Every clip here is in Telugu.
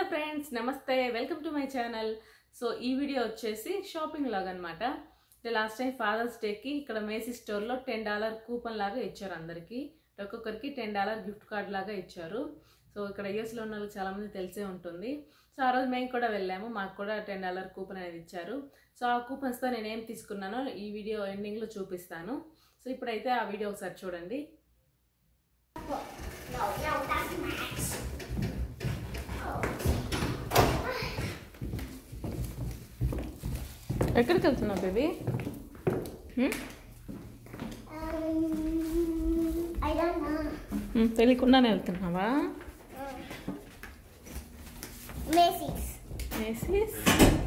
ఫ్రెండ్స్ నమస్తే welcome to my channel so ఈ వీడియో వచ్చేసి షాపింగ్ లాగా అనమాట లాస్ట్ టైం ఫాదర్స్ డేకి ఇక్కడ మేసీ స్టోర్లో టెన్ డాలర్ కూపన్ లాగా ఇచ్చారు అందరికీ ఒక్కొక్కరికి టెన్ డాలర్ గిఫ్ట్ కార్డ్ లాగా ఇచ్చారు సో ఇక్కడ యూఎస్లో ఉన్న వాళ్ళకి చాలామంది తెలిసే ఉంటుంది సో ఆ రోజు మేము కూడా వెళ్ళాము మాకు కూడా టెన్ డాలర్ కూపన్ అనేది ఇచ్చారు సో ఆ కూపన్స్తో నేను ఏం తీసుకున్నానో ఈ వీడియో ఎండింగ్లో చూపిస్తాను సో ఇప్పుడైతే ఆ వీడియో ఒకసారి చూడండి No, no, that's Max. ఎక్కడికి వెళ్తున్నావు baby Um, I don't know. తెలియకుండానే వెళ్తున్నావా Macy's. మేసీస్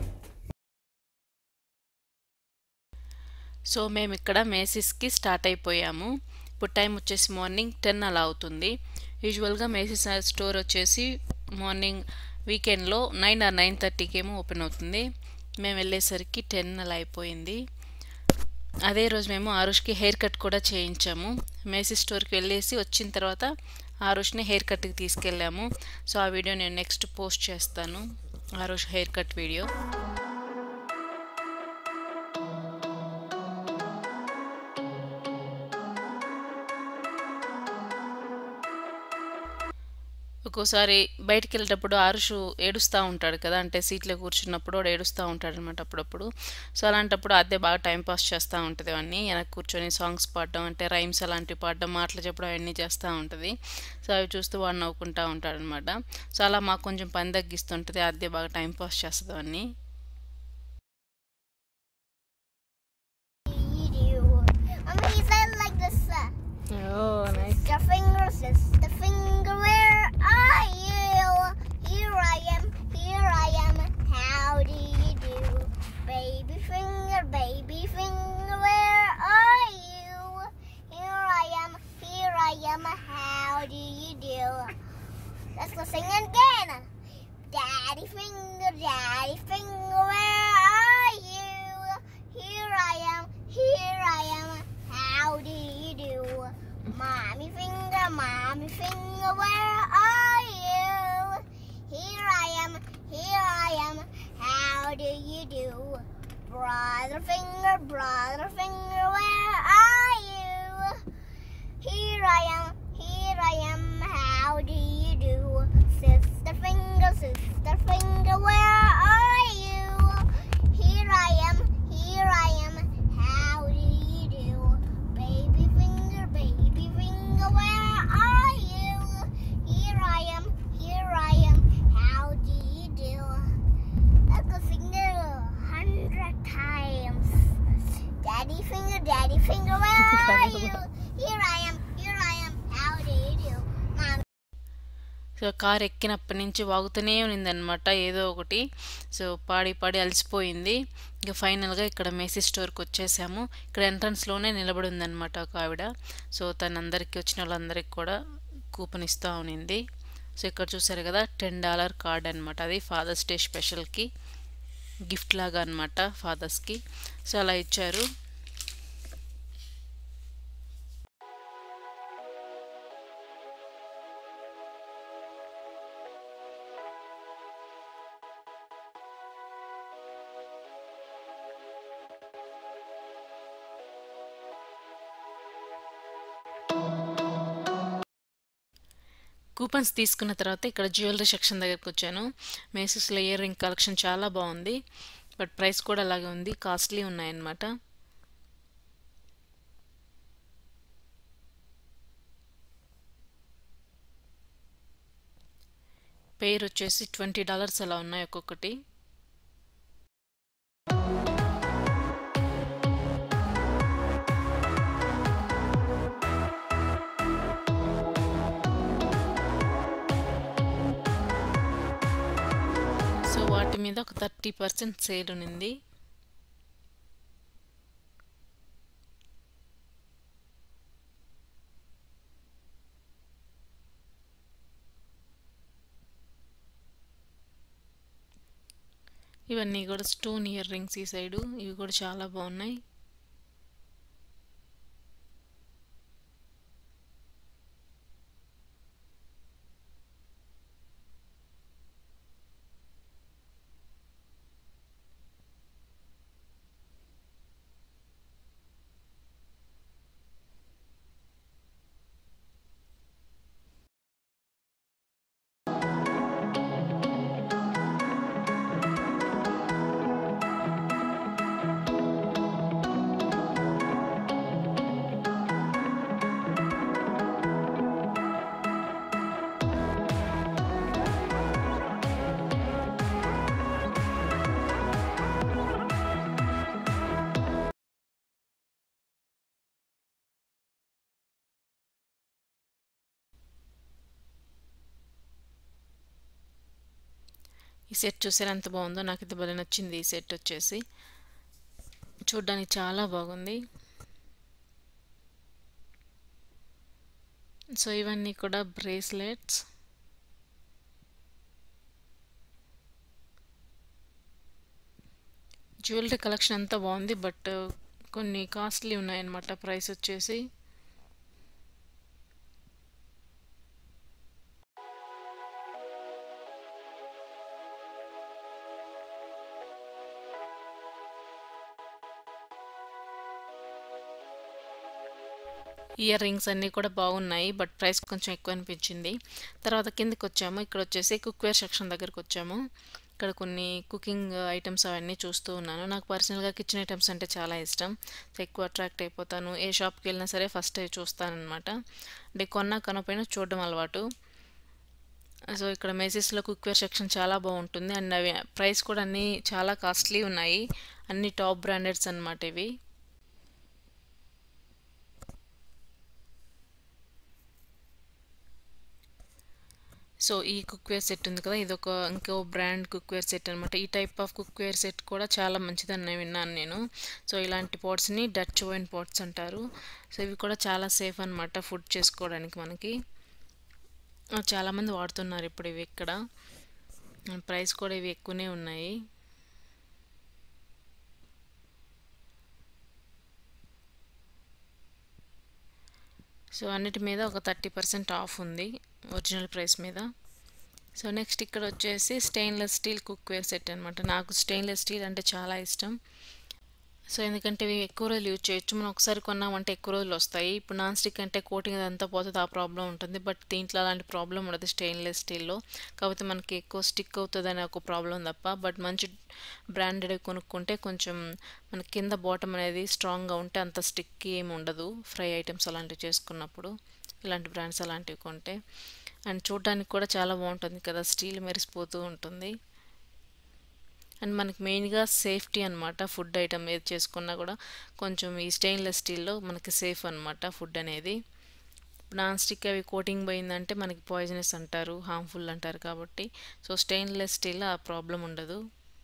సో మేము ఇక్కడ మేసిస్కి స్టార్ట్ అయిపోయాము ఇప్పుడు టైం వచ్చేసి మార్నింగ్ టెన్ అలా అవుతుంది యూజువల్గా మేసిస్ స్టోర్ వచ్చేసి మార్నింగ్ వీకెండ్లో నైన్ ఆర్ నైన్ థర్టీకి ఏమో ఓపెన్ అవుతుంది మేము వెళ్ళేసరికి టెన్ అలా అయిపోయింది అదే రోజు మేము ఆరుష్కి హెయిర్ కట్ కూడా చేయించాము మేసీ స్టోర్కి వెళ్ళేసి వచ్చిన తర్వాత ఆరుష్ని హెయిర్ కట్కి తీసుకెళ్ళాము సో ఆ వీడియో నేను నెక్స్ట్ పోస్ట్ చేస్తాను ఆరుష్ హెయిర్ కట్ వీడియో ఒక్కోసారి బయటికి వెళ్ళేటప్పుడు ఆరుషు ఏడుస్తూ ఉంటాడు కదా అంటే సీట్లో కూర్చున్నప్పుడు వాడు ఏడుస్తూ ఉంటాడు అనమాట అప్పుడప్పుడు సో అలాంటప్పుడు అదే బాగా టైం పాస్ చేస్తూ ఉంటుంది అవన్నీ వెనక్కి కూర్చొని సాంగ్స్ పాడడం అంటే రైమ్స్ అలాంటివి పాడడం మాటలు చెప్పడం అవన్నీ చేస్తూ ఉంటుంది సో అవి చూస్తూ వాడు నవ్వుకుంటూ ఉంటాడు అనమాట సో అలా మాకు కొంచెం పని తగ్గిస్తుంటుంది అదే బాగా టైం పాస్ చేస్తుంది అవన్నీ You. Mommy, he said like this. Uh, oh nice the fingers, is the finger. Where are you? Here I am. Here I am. How do you do, baby finger, baby finger? Where are you? Here I am. Here I am. How do you do? Let's go sing again. Daddy finger, daddy finger, where are you? Here I am, here I am. How do you do? Mommy finger, mommy finger, where are you? Here I am, here I am. How do you do? Brother finger, brother finger, where are you? Here I am, here I am. How do you do? Sister finger, sister finger, where are you? Here I am, here I am. How do you do? Baby finger, baby finger, where are you? Here I am, here I am. How do you do? Let's go sing it a hundred times. Daddy finger, daddy finger, where are you? Here I am, here I am. How do you do? Mom. So car ఎక్కినప్పటి నుంచి వాగుతూనే ఉన్నిందనమాట ఏదో ఒకటి సో పాడి పాడి అలసిపోయింది ఇంకా ఫైనల్గా ఇక్కడ మేసీ స్టోర్కి వచ్చేసాము ఇక్కడ ఎంట్రన్స్లోనే నిలబడి ఉందన్నమాట ఒక ఆవిడ సో తన అందరికీ వచ్చిన వాళ్ళందరికీ కూడా కూపన్ ఇస్తూ ఉన్నింది సో ఇక్కడ చూసారు కదా టెన్ డాలర్ కార్డ్ అనమాట అది ఫాదర్స్ డే స్పెషల్కి గిఫ్ట్ లాగా అనమాట ఫాదర్స్కి సో అలా ఇచ్చారు కూపన్స్ తీసుకున్న తర్వాత ఇక్కడ జ్యువెలరీ సెక్షన్ దగ్గరికి వచ్చాను మేసెస్లో ఇయర్ రింగ్ కలెక్షన్ చాలా బాగుంది బట్ ప్రైస్ కూడా అలాగే ఉంది కాస్ట్లీ ఉన్నాయన్నమాట పేరు వచ్చేసి ట్వంటీ డాలర్స్ అలా ఉన్నాయి ఒక్కొక్కటి సో వాటి మీద ఒక థర్టీ పర్సెంట్ సేల్ ఉంది ఇవన్నీ కూడా స్టోన్ ఇయర్ రింగ్స్ ఈ సైడు ఇవి కూడా చాలా బాగున్నాయి ఈ సెట్ చూసారా ఎంత బాగుందో నాకు ఇది భలే నచ్చింది ఈ సెట్ వచ్చేసి చూడ్డానికి చాలా బాగుంది సో ఇవన్నీ కూడా బ్రేస్లెట్స్ జ్యువెలరీ కలెక్షన్ అంతా బాగుంది బట్ కొన్ని కాస్ట్లీ ఉన్నాయన్నమాట ప్రైస్ వచ్చేసి ఇయర్ రింగ్స్ అన్నీ కూడా బాగున్నాయి బట్ ప్రైస్ కొంచెం ఎక్కువ అనిపించింది తర్వాత కిందకి వచ్చాము ఇక్కడ వచ్చేసి కుక్వేర్ సెక్షన్ దగ్గరకు వచ్చాము ఇక్కడ కొన్ని కుకింగ్ ఐటమ్స్ అవన్నీ చూస్తూ ఉన్నాను నాకు పర్సనల్గా కిచెన్ ఐటమ్స్ అంటే చాలా ఇష్టం సో ఎక్కువ అట్రాక్ట్ అయిపోతాను ఏ షాప్కి వెళ్ళినా సరే ఫస్ట్ అవి చూస్తానమాట అంటే కొన్నా కనపోయినా చూడడం అలవాటు సో ఇక్కడ మేసిస్లో కుక్వేర్ సెక్షన్ చాలా బాగుంటుంది అండ్ అవి ప్రైస్ కూడా అన్నీ చాలా కాస్ట్లీ ఉన్నాయి అన్ని టాప్ బ్రాండెడ్స్ అనమాట ఇవి సో ఈ కుక్వేర్ సెట్ ఉంది కదా ఇది ఒక ఇంకో బ్రాండ్ కుక్వేర్ సెట్ అనమాట ఈ టైప్ ఆఫ్ కుక్వేర్ సెట్ కూడా చాలా మంచిదని విన్నాను నేను సో ఇలాంటి పాట్స్ని డచ్ వైన్ పాట్స్ అంటారు సో ఇవి కూడా చాలా సేఫ్ అనమాట ఫుడ్ చేసుకోవడానికి మనకి చాలామంది వాడుతున్నారు ఇప్పుడు ఇవి ఇక్కడ ప్రైస్ కూడా ఇవి ఎక్కువనే ఉన్నాయి సో అన్నిటి మీద ఒక థర్టీ పర్సెంట్ ఆఫ్ ఉంది ఒరిజినల్ ప్రైస్ మీద సో నెక్స్ట్ ఇక్కడ వచ్చేసి స్టెయిన్లెస్ స్టీల్ కుక్వేర్ సెట్ అనమాట నాకు స్టెయిన్లెస్ స్టీల్ అంటే చాలా ఇష్టం సో ఎందుకంటే ఇవి ఎక్కువ రోజులు యూజ్ చేయొచ్చు మనం ఒకసారి కొన్నామంటే ఎక్కువ రోజులు వస్తాయి ఇప్పుడు నాన్ స్టిక్ అంటే కోటింగ్ అదంతా పోతుంది ఆ ప్రాబ్లం ఉంటుంది బట్ దీంట్లో అలాంటి ప్రాబ్లం ఉండదు స్టెయిన్లెస్ స్టీల్లో కాకపోతే మనకి ఎక్కువ స్టిక్ అవుతుంది అనే ఒక ప్రాబ్లం తప్ప బట్ మంచి బ్రాండెడ్ కొనుక్కుంటే కొంచెం మన కింద బాటమ్ అనేది స్ట్రాంగ్గా ఉంటే అంత స్టిక్ ఏమి ఉండదు ఫ్రై ఐటమ్స్ అలాంటివి చేసుకున్నప్పుడు ఇలాంటి బ్రాండ్స్ అలాంటివి కొంటే అండ్ చూడడానికి కూడా చాలా బాగుంటుంది కదా స్టీల్ మెరిసిపోతూ ఉంటుంది అండ్ మనకి మెయిన్గా సేఫ్టీ అనమాట ఫుడ్ ఐటమ్ ఏది చేసుకున్నా కూడా కొంచెం ఈ స్టెయిన్లెస్ స్టీల్లో మనకి సేఫ్ అనమాట ఫుడ్ అనేది నాన్ స్టిక్ అవి కోటింగ్ పోయిందంటే మనకి పాయిజనస్ అంటారు హార్మ్ఫుల్ అంటారు కాబట్టి సో స్టెయిన్లెస్ స్టీల్ ఆ ప్రాబ్లం ఉండదు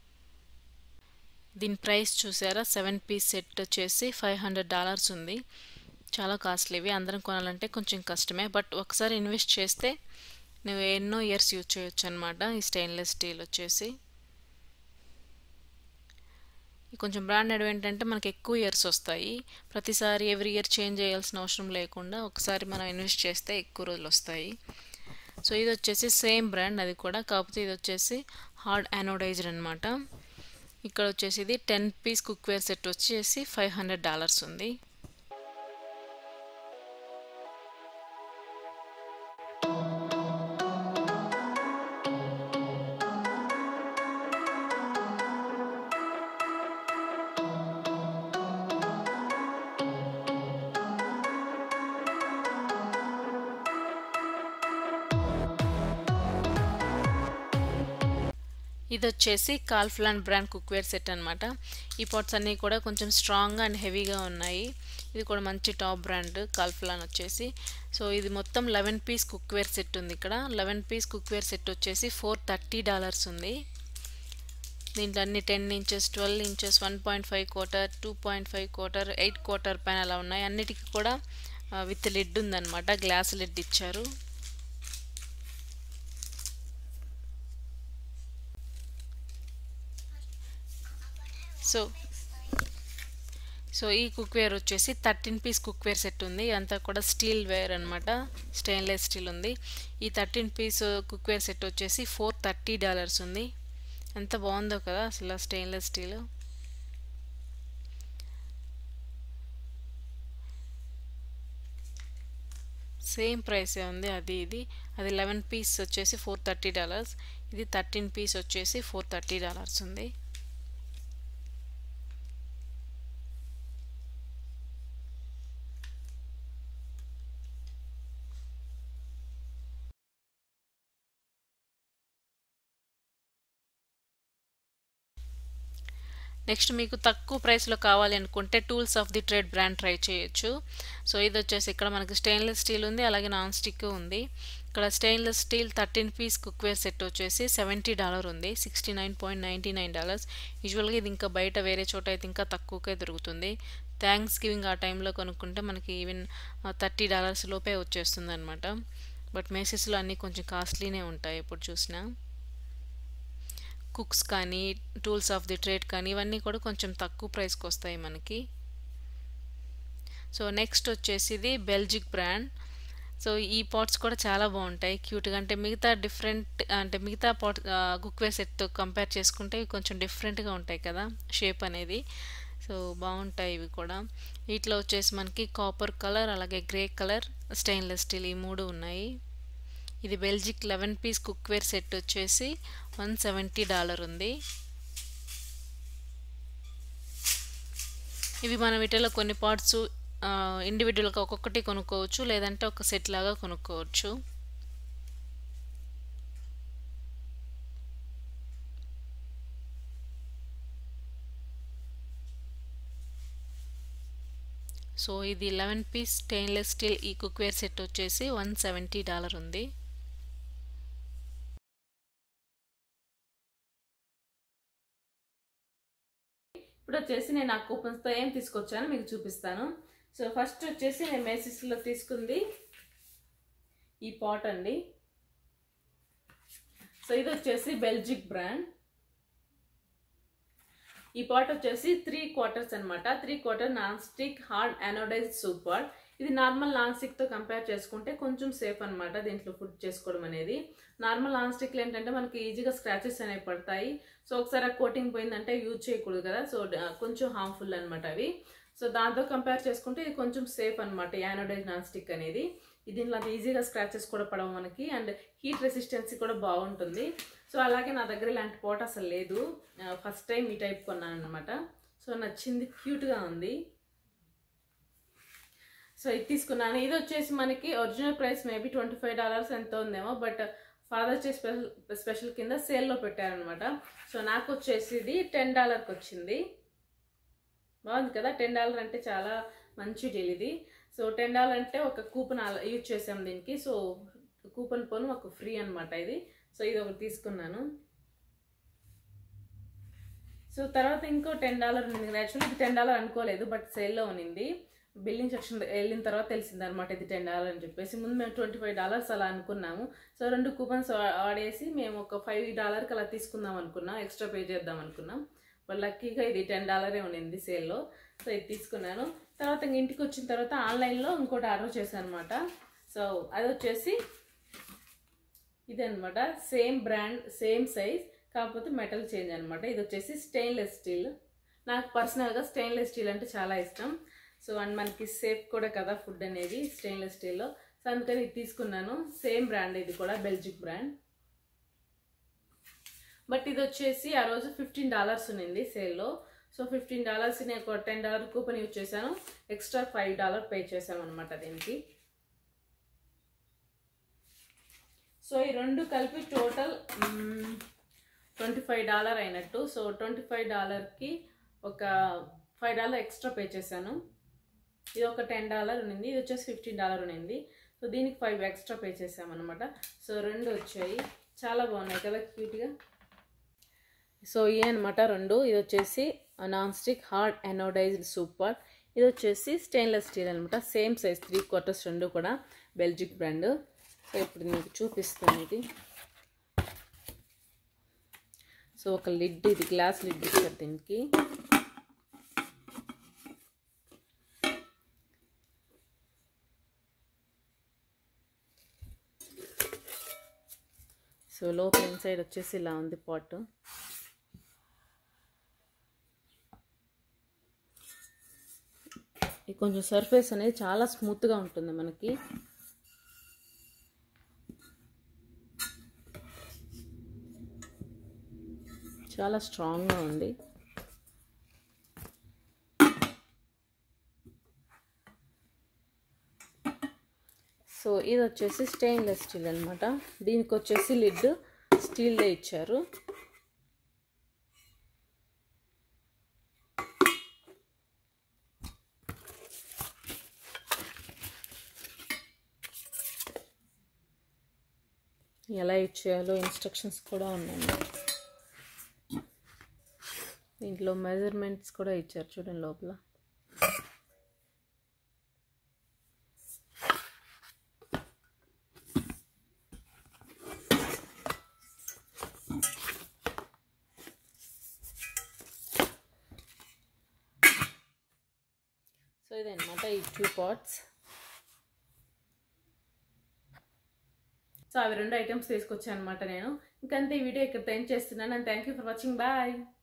దీని ప్రైస్ చూసారా సెవెన్ పీస్ సెట్ వచ్చేసి ఫైవ్ హండ్రెడ్ డాలర్స్ ఉంది చాలా కాస్ట్లీవి అందరం కొనాలంటే కొంచెం కష్టమే బట్ ఒకసారి ఇన్వెస్ట్ చేస్తే నువ్వు ఎన్నో ఇయర్స్ యూజ్ చేయొచ్చు అనమాట ఈ స్టెయిన్లెస్ స్టీల్ వచ్చేసి కొంచెం బ్రాండెడ్ ఏంటంటే మనకి ఎక్కువ ఇయర్స్ వస్తాయి ప్రతిసారి ఎవ్రీ ఇయర్ చేంజ్ చేయాల్సిన అవసరం లేకుండా ఒకసారి మనం ఇన్వెస్ట్ చేస్తే ఎక్కువ రోజులు వస్తాయి సో ఇది వచ్చేసి సేమ్ బ్రాండ్ అది కూడా కాకపోతే ఇది వచ్చేసి హార్డ్ యానోడైజ్డ్ అనమాట ఇక్కడ వచ్చేసి ఇది టెన్ పీస్ కుక్వేర్ సెట్ వచ్చేసి ఫైవ్ హండ్రెడ్ డాలర్స్ ఉంది ఇది వచ్చేసి కాల్ఫ్లాన్ బ్రాండ్ కుక్వేర్ సెట్ అనమాట ఈ పాట్స్ అన్నీ కూడా కొంచెం స్ట్రాంగ్ అండ్ హెవీగా ఉన్నాయి ఇది కూడా మంచి టాప్ బ్రాండ్ కాల్ఫ్లాన్ వచ్చేసి సో ఇది మొత్తం లెవెన్ పీస్ కుక్వేర్ సెట్ ఉంది ఇక్కడ లెవెన్ పీస్ కుక్వేర్ సెట్ వచ్చేసి ఫోర్ థర్టీ డాలర్స్ ఉంది దీంట్లో అన్ని ten inches twelve inches one point five quarter two point five quarter eight quarter పైన అలా ఉన్నాయి అన్నిటికీ కూడా విత్ లిడ్ ఉందన్నమాట గ్లాస్ లిడ్ ఇచ్చారు సో సో ఈ కుక్వేర్ వచ్చేసి థర్టీన్ పీస్ కుక్వేర్ సెట్ ఉంది అంతా కూడా స్టీల్ వేర్ అనమాట స్టెయిన్లెస్ స్టీల్ ఉంది ఈ థర్టీన్ పీస్ కుక్వేర్ సెట్ వచ్చేసి ఫోర్ థర్టీ డాలర్స్ ఉంది ఎంత బాగుందో కదా అసలు స్టెయిన్లెస్ స్టీల్ సేమ్ ప్రైసే ఉంది అది ఇది అది లెవెన్ పీస్ వచ్చేసి ఫోర్ థర్టీ డాలర్స్ ఇది థర్టీన్ పీస్ వచ్చేసి ఫోర్ థర్టీ డాలర్స్ ఉంది నెక్స్ట్ మీకు తక్కువ ప్రైస్లో కావాలి అనుకుంటే tools of the trade brand try చేయొచ్చు సో ఇది వచ్చేసి ఇక్కడ మనకి స్టెయిన్లెస్ స్టీల్ ఉంది అలాగే నాన్ స్టిక్ ఉంది ఇక్కడ stainless steel thirteen piece cookware set వచ్చేసి సెవెంటీ డాలర్ ఉంది sixty nine point ninety nine dollars యూజువల్గా ఇది ఇంకా బయట వేరే చోట అయితే ఇంకా తక్కువకే దొరుకుతుంది థ్యాంక్స్ గివింగ్ ఆ టైంలో కొనుక్కుంటే మనకి ఈవెన్ థర్టీ డాలర్స్ లోపే వచ్చేస్తుంది అనమాట బట్ మేసెస్లో అన్నీ కొంచెం కాస్ట్లీనే ఉంటాయి ఎప్పుడు చూసినా కుక్స్ కానీ టూల్స్ ఆఫ్ ది ట్రేడ్ కానీ ఇవన్నీ కూడా కొంచెం తక్కువ ప్రైస్కి వస్తాయి మనకి సో నెక్స్ట్ వచ్చేసి ఇది బెల్జిక్ బ్రాండ్ సో ఈ పాట్స్ కూడా చాలా బాగుంటాయి క్యూట్గా అంటే మిగతా డిఫరెంట్ అంటే మిగతా పాట్ కుక్వేర్ సెట్తో కంపేర్ చేసుకుంటే ఇవి కొంచెం డిఫరెంట్గా ఉంటాయి కదా షేప్ అనేది సో బాగుంటాయి ఇవి కూడా వీటిలో వచ్చేసి మనకి కాపర్ కలర్ అలాగే గ్రే కలర్ స్టెయిన్లెస్ స్టీల్ ఈ మూడు ఉన్నాయి ఇది Belgique eleven piece cookware set వచ్చేసి వన్ సెవెంటీ డాలర్ ఉంది ఇవి మనం వీటిలో కొన్ని పార్ట్స్ ఇండివిజువల్గా ఒక్కొక్కటి కొనుక్కోవచ్చు లేదంటే ఒక సెట్ లాగా కొనుక్కోవచ్చు సో ఇది లెవెన్ పీస్ స్టెయిన్లెస్ స్టీల్ ఈ కుక్వేర్ సెట్ వచ్చేసి వన్ సెవెంటీ డాలర్ ఉంది ఇప్పుడు వచ్చేసి నేను ఆ కూపన్స్తో ఏం తీసుకొచ్చానో మీకు చూపిస్తాను సో ఫస్ట్ వచ్చేసి నేను మేసిస్లో తీసుకుంది ఈ పాట్ అండి సో ఇది వచ్చేసి బెల్జిక్ బ్రాండ్ ఈ పాట్ వచ్చేసి త్రీ క్వార్టర్స్ అనమాట three quarter non stick hard anodize soup pot ఇది నార్మల్ నాన్ స్టిక్తో కంపేర్ చేసుకుంటే కొంచెం సేఫ్ అనమాట దీంట్లో ఫుడ్ చేసుకోవడం అనేది నార్మల్ నాన్ స్టిక్లు ఏంటంటే మనకి ఈజీగా స్క్రాచెస్ అనేవి పడతాయి సో ఒకసారి ఆ కోటింగ్ పోయిందంటే యూజ్ చేయకూడదు కదా సో కొంచెం హార్మ్ఫుల్ అనమాట అవి సో దాంతో కంపేర్ చేసుకుంటే ఇది కొంచెం సేఫ్ అనమాట యానోడైజ్ నాన్ స్టిక్ అనేది దీంట్లో అంత ఈజీగా స్క్రాచెస్ కూడా పడవు మనకి అండ్ హీట్ రెసిస్టెన్సీ కూడా బాగుంటుంది సో అలాగే నా దగ్గర ఇలాంటి పోట్ అసలు లేదు ఫస్ట్ టైం ఈ టైప్ కొన్నాను అనమాట సో నచ్చింది క్యూట్గా ఉంది సో ఇది తీసుకున్నాను ఇది వచ్చేసి మనకి original price maybe twenty five dollars ఎంత ఉందేమో but fathers day special special కింద సేల్లో పెట్టారనమాట సో నాకు వచ్చేసి ఇది టెన్ డాలర్కి వచ్చింది బాగుంది కదా టెన్ డాలర్ అంటే చాలా మంచి డీల్ ఇది సో టెన్ డాలర్ అంటే ఒక కూపన్ యూజ్ చేసాం దీనికి సో కూపన్ పోను ఒక ఫ్రీ అనమాట ఇది సో ఇది ఒకటి తీసుకున్నాను సో తర్వాత ఇంకో టెన్ డాలర్ ఉంది యాక్చువల్లీ ఇది టెన్ డాలర్ అనుకోలేదు బట్ సేల్లో ఉన్నింది బిల్లింగ్ సెక్షన్ వెళ్ళిన తర్వాత తెలిసింది అనమాట ఇది టెన్ డాలర్ అని చెప్పేసి ముందు మేము ట్వంటీ ఫైవ్ డాలర్స్ అలా అనుకున్నాము సో రెండు కూపన్స్ ఆడేసి మేము ఒక ఫైవ్ డాలర్కి అలా తీసుకుందాం అనుకున్నాం ఎక్స్ట్రా పే చేద్దాం అనుకున్నాం వాళ్ళు లక్కీగా ఇది టెన్ డాలరే ఉండింది సేల్లో సో ఇది తీసుకున్నాను తర్వాత ఇంక ఇంటికి వచ్చిన తర్వాత ఆన్లైన్లో ఇంకోటి ఆర్డర్ చేశాను అనమాట సో అది వచ్చేసి ఇదనమాట సేమ్ బ్రాండ్ సేమ్ సైజ్ కాకపోతే మెటల్ చేంజ్ అనమాట ఇది వచ్చేసి స్టెయిన్లెస్ స్టీల్ నాకు పర్సనల్గా స్టెయిన్లెస్ స్టీల్ అంటే చాలా ఇష్టం సో అండ్ మనకి సేఫ్ కూడా కదా ఫుడ్ అనేది స్టెయిన్లెస్ స్టీల్లో సో అందుకని ఇది తీసుకున్నాను సేమ్ బ్రాండ్ ఇది కూడా బెల్జిక్ బ్రాండ్ బట్ ఇది వచ్చేసి ఆ రోజు ఫిఫ్టీన్ డాలర్స్ ఉన్నింది సేల్లో సో ఫిఫ్టీన్ డాలర్స్ నేను ఒక టెన్ డాలర్ కూపన్ యూజ్ చేశాను ఎక్స్ట్రా ఫైవ్ డాలర్ పే చేశాను అనమాట దీనికి సో ఈ రెండు కలిపి టోటల్ ట్వంటీ ఫైవ్ డాలర్ అయినట్టు సో ట్వంటీ ఫైవ్ డాలర్కి ఒక ఫైవ్ డాలర్ ఎక్స్ట్రా పే చేశాను ఇది ఒక టెన్ డాలర్ ఉన్నింది ఇది వచ్చేసి ఫిఫ్టీన్ డాలర్ ఉన్నింది సో దీనికి ఫైవ్ ఎక్స్ట్రా పే చేసామన్నమాట సో రెండు వచ్చాయి చాలా బాగున్నాయి కదా క్యూట్గా సో ఇవి అనమాట రెండు ఇది వచ్చేసి non stick hard anodized super ఇది వచ్చేసి స్టెయిన్లెస్ స్టీల్ అనమాట సేమ్ సైజ్ త్రీ క్వార్టర్స్ రెండు కూడా బెల్జిక్ బ్రాండ్ సో ఇప్పుడు మీకు చూపిస్తాను ఇది సో ఒక లిడ్ ఇది గ్లాస్ లిడ్ ఇచ్చారు దీనికి సో లోపల ఇన్సైడ్ వచ్చేసి ఇలా ఉంది పాట్ ఇది కొంచెం సర్ఫేస్ అనేది చాలా స్మూత్గా ఉంటుంది మనకి చాలా స్ట్రాంగ్గా ఉంది సో ఇది వచ్చేసి స్టెయిన్లెస్ స్టీల్ అనమాట దీనికి వచ్చేసి లిడ్ స్టీల్దే ఇచ్చారు ఎలా యూజ్ చేయాలో ఇన్స్ట్రక్షన్స్ కూడా ఉన్నాయి దీంట్లో మెజర్మెంట్స్ కూడా ఇచ్చారు చూడండి లోపల సో ఇదన్నమాట ఈ టూ పాట్స్ సో అవి రెండు ఐటమ్స్ తీసుకొచ్చాను అనమాట నేను ఇంకంతే ఈ వీడియో ఇక్కడ ఎండ్ చేస్తున్నాను and thank you for watching bye